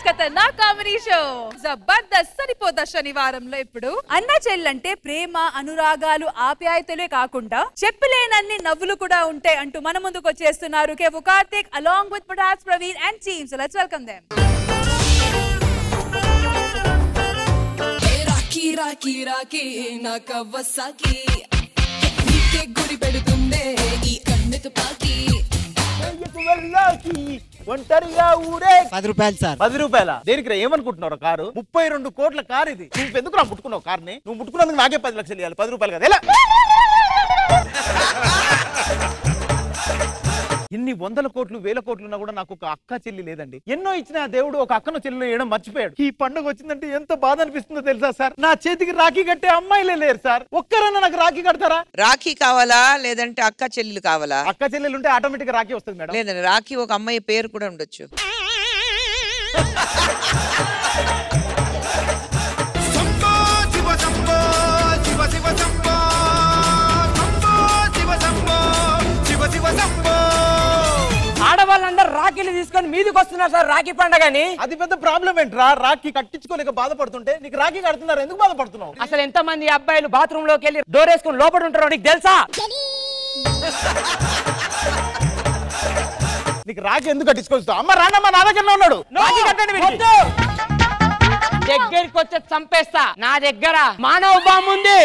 ఖతర్నాక్ comedy show Jabardasth సరిపోతా శనివారంలో ఇప్పుడు అన్న చెల్లంటే ప్రేమ అనురాగాలు ఆప్యాయతలే కాకుండా చెప్పలేనన్ని నవ్వులు కూడా ఉంటాయి అంటూ మన ముందుకు వచ్చేస్తున్నారు Kevvu Karthik along with Patas Praveen and team so let's welcome them రాకీ రాకీ రాకీ నా కవ్వసాకి నీకే గురి పెడుతుందే ఈ కన్నె తుపాకీ ఒంటరిగా ఊరే పది రూపాయలు సార్ పది రూపాయల దేనికి రా ఏమనుకుంటున్నావు కారు ముప్పై రెండు కోట్ల కారు ఇది నువ్వు ఎందుకు నా ముట్టుకున్నావు కార్ని నువ్వు ముట్టుకున్నందుకు నాకే పది లక్షలు ఇవ్వాలి పది రూపాయలు కదా ఎలా ఇన్ని వందల కోట్లు వేల కోట్లు ఉన్నా కూడా నాకు ఒక అక్క చెల్లి లేదండి ఎన్నో ఇచ్చిన ఆ దేవుడు ఒక అక్కను చెల్లెలు వేయడం మర్చిపోయాడు ఈ పండుగ వచ్చిందంటే ఎంత బాధ అనిపిస్తుందో తెలుసా సార్ నా చేతికి రాఖీ కట్టే అమ్మాయిలే లేరు సార్ ఒక్కరన్నా నాకు రాఖీ కడతారా రాఖీ కావాలా లేదంటే అక్క చెల్లెలు కావాలా అక్క చెల్లెలు ఉంటే ఆటోమేటిక్ రాఖీ వస్తుంది మేడం లేదండి రాఖీ ఒక అమ్మాయి పేరు కూడా ఉండొచ్చు ఆడవాళ్ళందరూ రాఖీలు తీసుకొని మీదకి వస్తున్నారు సార్ రాఖీ పండగని అది పెద్ద ప్రాబ్లం ఏంట్రా రాఖీ కట్టించుకోలేక బాధపడుతుంటే నీకు రాఖీ కడుతున్నారు ఎందుకు బాధపడుతున్నావు అసలు ఎంత మంది అబ్బాయిలు బాత్రూమ్ లోకి వెళ్ళి డోర్ వేసుకొని లోపల ఉంటారో నీకు తెలుసా నీకు రాఖీ ఎందుకు కట్టించుకొస్తావు అమ్మ రానమ్మ నా దగ్గర ఉన్నాడు రాఖీ కట్టండి వీడికి. వద్దు. దగ్గరికి వచ్చే చంపేస్తా నా దగ్గర మానవ బాంబు ఉంది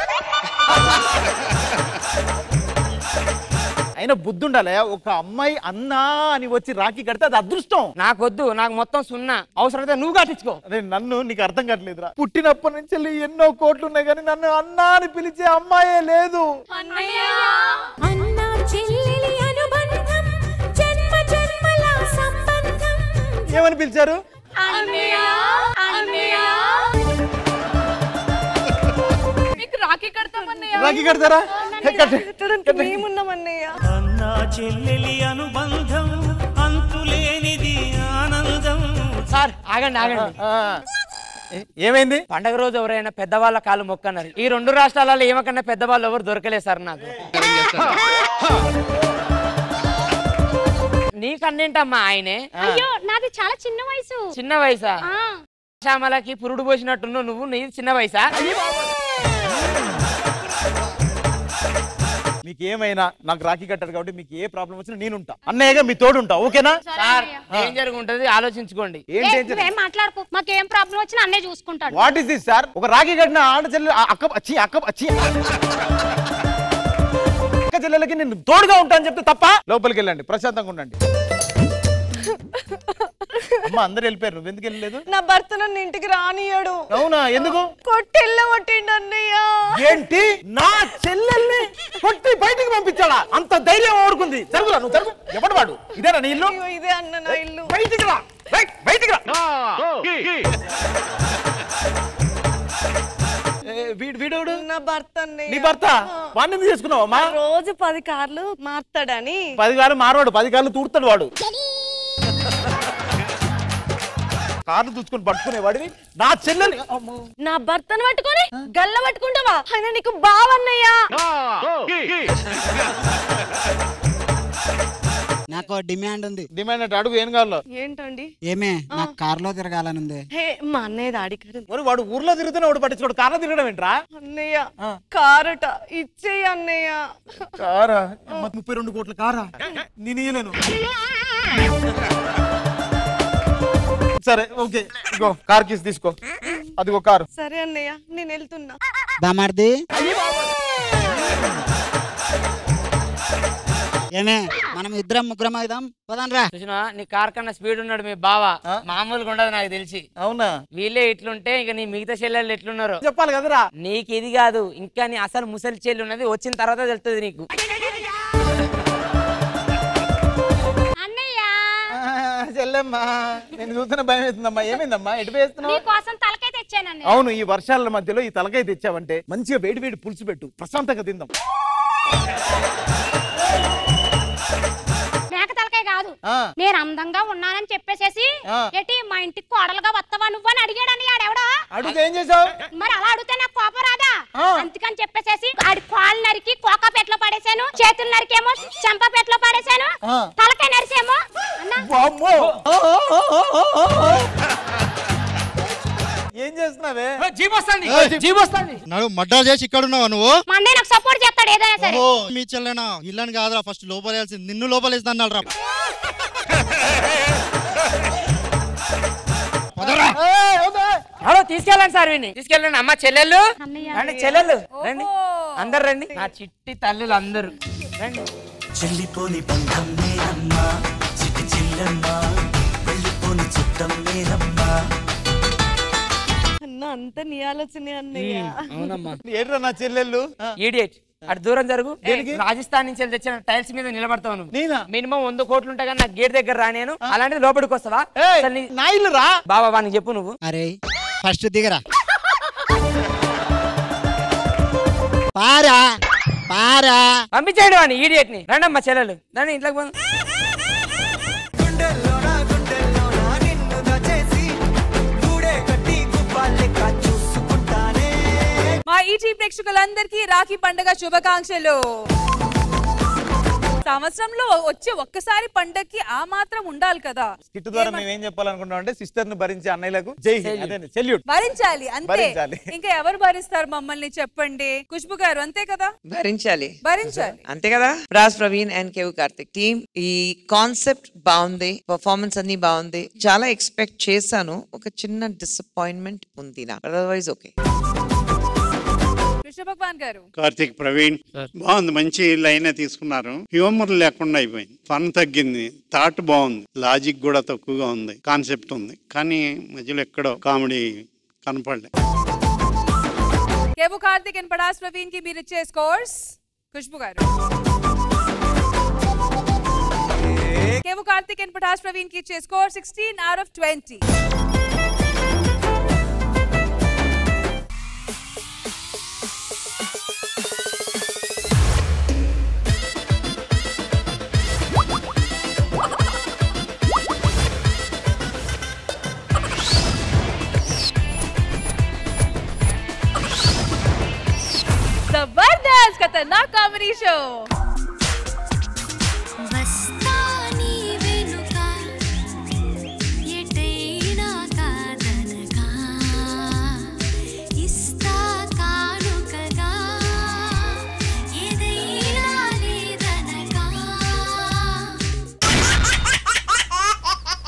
అయినా బుద్ధి ఉండాలి ఒక అమ్మాయి అన్నా అని వచ్చి రాఖీ కడితే అది అదృష్టం నాకొద్దు నాకు మొత్తం సున్నా అవసరమైతే నువ్వు కట్టించుకో అరే నన్ను నీకు అర్థం కావట్లేదురా పుట్టినప్పటి నుంచి వెళ్ళి ఎన్నో కోట్లు ఉన్నాయి కానీ నన్ను అన్నా అని పిలిచే అమ్మాయే లేదు అన్నా చెల్లెలి అనుబంధం జన్మ జన్మల సంబంధం ఏమని పిలిచారు మీకు రాఖీ కడతామన్నయ్య రాఖీ కడతారా కట్టే. అన్నా చెల్లెలి అనుబంధం అంతులేనిది ఆనందం సార్ ఆగండి ఆగండి ఆ. ఏ- ఏమైంది పండగ రోజు ఎవరైనా పెద్దవాళ్ళ కాలు మొక్కన్నారు ఈ రెండు రాష్ట్రాలలో ఏమకన్నా పెద్దవాళ్ళు ఎవరు దొరకలేదు సార్ నాకు నీకన్నేంటమ్మా ఆయనే అయ్యో నాది చాలా చిన్న వయసు చిన్న వయసా ఆ శ్యామలకి పురుడు పోసినట్టున్నావు నువ్వు నీది చిన్న వయసా మీకు ఏమైనా నాకు రాఖీ కట్టారు కాబట్టి మీకు ఏ ప్రాబ్లం వచ్చినా నేను ఉంటా అన్నయ్యగా మీ తోడు ఉంటా ఓకేనా సార్ ఏం జరుగుంటది ఆలోచించుకోండి ఏ, ఏంటి నువ్వేం మాట్లాడుకో మాకేం ప్రాబ్లం వచ్చినా అన్నే చూసుకుంటాడు వాట్ ఇస్ దిస్ సార్ ఒక రాఖీ కట్టిన ఆడ చెల్లెలు ఆ అక్క అచ్చి అక్క అచ్చి అక్క చెల్లెలకి నేను తోడుగా ఉంటా అని చెప్తే తప్ప లోపలికి వెళ్ళండి ప్రశాంతంగా ఉండండి అమ్మ అందరు వెళ్ళిపోయారు నువ్వు ఎందుకు వెళ్ళలేదు నా భర్త నన్ను ఇంటికి రానియడు అవునా ఎందుకు కొట్టెళ్ళగొట్టిండు అన్నయ్య ఏంటి నా చెల్లెల్ని కొట్టి బయటికి పంపించాడా అంత ధైర్యం ఊరుకుంది జరుగురా నువ్వు జరుగు ఎవడు వాడు ఇదేనా నీ ఇల్లు అయ్యో, ఇదే అన్న నా ఇల్లు బయటికి రా బయ్- బయటికి రా ఏ, వీడు వీడోడు నా భర్త అన్నయ్య నీ భర్త వాడిని ఎందుకు చేసుకున్నావమ్మా రోజు పది కార్లు మార్తాడని పది కాళ్ళు మారవాడు పది కాళ్ళు తూడుతాడు వాడు కార్లు తుచ్చుకొని పట్టుకునే వాడివి నా చెల్లెలు అమ్మో. నా భర్తను పట్టుకొని గల్ల పట్టుకుంటావా ఆయన నీకు బావన్నయ్యా నాకు ఓ డిమాండ్ ఉంది డిమాండ్ అంటే అడుగు ఏం కావాలో ఏంటండి ఏమే నాకు కారులో తిరగాలని ఉంది హే మా అన్నయ్య దాడికారు మరి వాడు ఊర్లో తిరుగుతూనే వాడు పట్టించుకోడు కార్లో తిరగడం ఏంట్రా అన్నయ్య కారట ఇచ్చేయి అన్నయ్య కారా అమ్మ, ముప్పై రెండు కోట్ల కారా నేను ఇయ్యలేను సరే ఓకే ఇగో కార్ కీస్ తీసుకో అదిగో కారు సరే అన్నయ్య నేను వెళ్తున్నా బామార్ది ఏమే మనం ఇద్దరం ముగ్గురం అవుదాం పదండ్రా చూసినా నీ కార్ కన్నా స్పీడ్ ఉన్నాడు మీ బావ మామూలుగా ఉండదు నాకు తెలిసి అవునా వీళ్ళే ఇట్లుంటే ఇక నీ మిగతా చెల్లెళ్ళు ఎట్లున్నారు చెప్పాలి కదరా నీకు ఇది కాదు ఇంకా నీ అసలు ముసలి చెల్లి ఉన్నది వచ్చిన తర్వాత తెలుస్తుంది నీకు అన్నయ్య చెల్లెమ్మా నేను చూస్తున్న భయం అవుతుందమ్మా ఏమైందమ్మా ఎటు వేస్తున్నావు నీకోసం తలకై తెచ్చాను అన్నయ్య అవును ఈ వర్షాల మధ్యలో ఈ తలకాయ తెచ్చావంటే మంచిగా వేడి వేడి పులుసు పెట్టు ప్రశాంతంగా తిందాం మేక తలకాయ కాదు ఆ. నేను అందంగా ఉన్నానని చెప్పేసేసి ఆ. ఎటి మా ఇంటికి కోడలుగా వస్తావా నువ్వు అని అడిగాడు అన్నయ్య ఆడెవడో అడుగు ఏం చేసావు మరి అలా అడిగితే నాకు కోపం రాదా ఆ. అందుకని చెప్పేసేసి ఆడి కాళ్ళు నరికి కోకాపేటలో పడేశాను చేతులు నరికేమో చెంపపేటలో పడేశాను ఆ. తలకాయ నరిసేమో అన్న వామ్మో చేస్తున్నావే జీప్ వస్తుంది జీప్ వస్తుంది నడు మడ్డా చేసి ఇక్కడ ఉన్నావా నువ్వు మా అన్నయ్య నాకు సపోర్ట్ చేస్తాడు ఏదైనా సరే ఓహో మీ చెల్లెనా ఇల్లని కాదురా ఫస్ట్ లోపలేయాల్సింది నిన్ను లోపలేసి అన్నాడు రా హలో తీసుకెళ్ళండి సార్ విని తీసుకెళ్ళండి అమ్మ చెల్లెళ్ళు రండి చెల్లెళ్ళు రండి అందరు రండి నా చిట్టి తల్లులు అందరూ రండి చెల్లిపోని బంధం నేనమ్మా చిట్టి చిల్లమ్మా వెళ్ళిపోని చుట్టం నేనమ్మా అన్న అంత నీ ఆలోచనే అన్నయ్య అవునమ్మా ఏంట్రా నా చెల్లెళ్ళు ఆ, ఈడియట్ అటు దూరం జరుగు రాజస్థాన్ నుంచి వెళ్ళి తెచ్చిన టైల్స్ మీద నిలబడతావు నువ్వు నేనా మినిమం వంద కోట్లు ఉంటాయి కానీ నాకు గేట్ దగ్గర రానేను అలాంటిది లోపలికి వస్తావా ఏయ్, అసలు నీ- నా ఇల్లు రా బాబా వానికి చెప్పు నువ్వు అరే ఫస్ట్ దిగరా పారా పారా పంపించేయడు వాడిని ఈడియట్ ని రండమ్మా చెల్లెలు రండి ఇంట్లోకి పోదాం గుండెల్లోనా గుండెల్లోనా నిన్ను దాచేసి గూడే కట్టి గుప్పాలెక్క చూసుకుంటానే మా ఈటీ ప్రేక్షకులందరికీ రాఖీ పండుగ శుభాకాంక్షలు సంవత్సరంలో వచ్చే ఒక్కసారి పండగకి ఆ మాత్రం ఉండాలి కదా స్కిట్ ద్వారా మేము ఏం చెప్పాలనుకుంటాం అంటే సిస్టర్ ను భరించే అన్నయ్యలకు జై హింద్ అదే సెల్యూట్ భరించాలి అంతే భరించాలి. ఇంకా ఎవరు భరిస్తారు మమ్మల్ని చెప్పండి ఖుష్బు గారు అంతే కదా భరించాలి భరించాలి అంతే కదా రాజ్ ప్రవీణ్ అండ్ కేవ్ కార్తిక్ టీమ్ ఈ కాన్సెప్ట్ బాగుంది పర్ఫార్మెన్స్ అన్ని బాగుంది చాలా ఎక్స్పెక్ట్ చేశాను ఒక చిన్న డిసప్పాయింట్మెంట్ ఉంది నాకు అదర్వైజ్ ఓకే కృష్ణ భగవాన్ గారు కార్తిక్ ప్రవీణ్ బాగుంది మంచి లైన్ తీసుకున్నారు హ్యూమర్ లేకుండా అయిపోయింది ఫన్ తగ్గింది థాట్ బాగుంది లాజిక్ కూడా తక్కువగా ఉంది కాన్సెప్ట్ ఉంది కానీ మధ్యలో ఎక్కడో కామెడీ కనపడలే కేవు కార్తిక్ అండ్ పడాస్ ప్రవీణ్ కి మీరు ఇచ్చే స్కోర్స్ ఖుష్బు గారు కేవు కార్తిక్ అండ్ పటాస్ ప్రవీణ్ కి ఇచ్చే score sixteen out of twenty